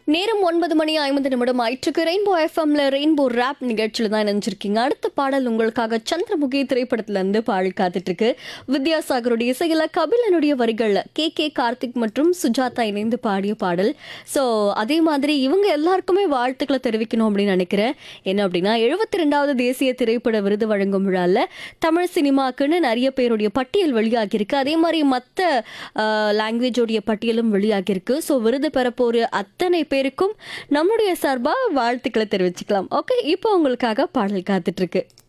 நேரம் ஒன்பது மணி ஐம்பது நிமிடம் ஆயிற்றுக்கு ரெயின்போ எஃப்எம்ல ரெயின்போ ரேப் நிகழ்ச்சியில் தான் நினைச்சிருக்கீங்க அடுத்த பாடல் உங்களுக்காக சந்திரமுகி திரைப்படத்துல இருந்து பாடல் காத்துட்டு இருக்கு வித்யாசாகருடைய இசையில கபிலனுடைய வரிகள்ல கே கே கார்த்திக் மற்றும் சுஜாதா இணைந்து பாடிய பாடல் ஸோ அதே மாதிரி இவங்க எல்லாருக்குமே வாழ்த்துக்களை தெரிவிக்கணும் அப்படின்னு நினைக்கிறேன் என்ன அப்படின்னா எழுபத்தி ரெண்டாவது தேசிய திரைப்பட விருது வழங்கும் விழால தமிழ் சினிமாக்குன்னு நிறைய பேருடைய பட்டியல் வெளியாகியிருக்கு அதே மாதிரி மற்ற லாங்குவேஜோடைய பட்டியலும் வெளியாகியிருக்கு ஸோ விருது பெற போற அத்தனை பேருக்கும் நம்முடைய சார்பா வாழ்த்துக்களை தெரிவிச்சுக்கலாம் ஓகே இப்போ உங்களுக்காக பாடல் காத்துட்டு இருக்கு